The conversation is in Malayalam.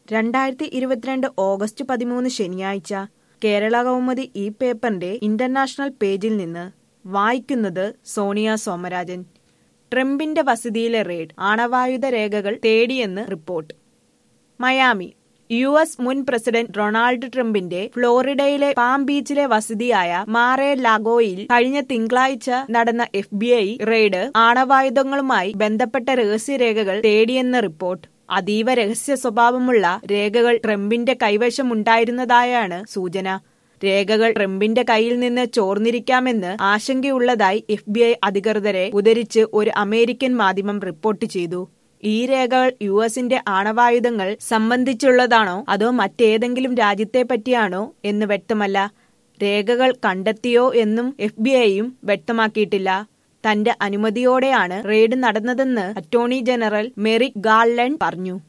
രണ്ടായിരത്തി ഇരുപത്തിരണ്ട് ഓഗസ്റ്റ് പതിമൂന്ന് ശനിയാഴ്ച കേരള കൗമുദി ഈ പേപ്പറിന്റെ ഇന്റർനാഷണൽ പേജിൽ നിന്ന് വായിക്കുന്നത് സോണിയ സോമരാജൻ ട്രംപിന്റെ വസതിയിലെ റെയ്ഡ് ആണവായുധ രേഖകൾ തേടിയെന്ന് റിപ്പോർട്ട് മയാമി യു എസ് മുൻ പ്രസിഡന്റ് ഡൊണാൾഡ് ട്രംപിന്റെ ഫ്ലോറിഡയിലെ പാം ബീച്ചിലെ വസതിയായ മാറേ ലാഗോയിൽ കഴിഞ്ഞ തിങ്കളാഴ്ച നടന്ന എഫ് ബി ഐ റെയ്ഡ് ആണവായുധങ്ങളുമായി ബന്ധപ്പെട്ട രഹസ്യരേഖകൾ തേടിയെന്ന റിപ്പോർട്ട് അതീവ രഹസ്യ സ്വഭാവമുള്ള രേഖകൾ ട്രംപിന്റെ കൈവശമുണ്ടായിരുന്നതായാണ് സൂചന രേഖകൾ ട്രംപിന്റെ കയ്യിൽ നിന്ന് ചോർന്നിരിക്കാമെന്ന് ആശങ്കയുള്ളതായി എഫ് ബി ഐ അധികൃതരെ ഉദ്ധരിച്ച് ഒരു അമേരിക്കൻ മാധ്യമം റിപ്പോർട്ട് ചെയ്തു ഈ രേഖകൾ യു എസിന്റെ ആണവായുധങ്ങൾ സംബന്ധിച്ചുള്ളതാണോ അതോ മറ്റേതെങ്കിലും രാജ്യത്തെ പറ്റിയാണോ എന്ന് വ്യക്തമല്ല രേഖകൾ കണ്ടെത്തിയോ എന്നും എഫ് ബി ഐയും വ്യക്തമാക്കിയിട്ടില്ല തന്റെ അനുമതിയോടെയാണ് റെയ്ഡ് നടന്നതെന്ന് അറ്റോർണി ജനറൽ മെറിക് ഗാർലൻഡ് പറഞ്ഞു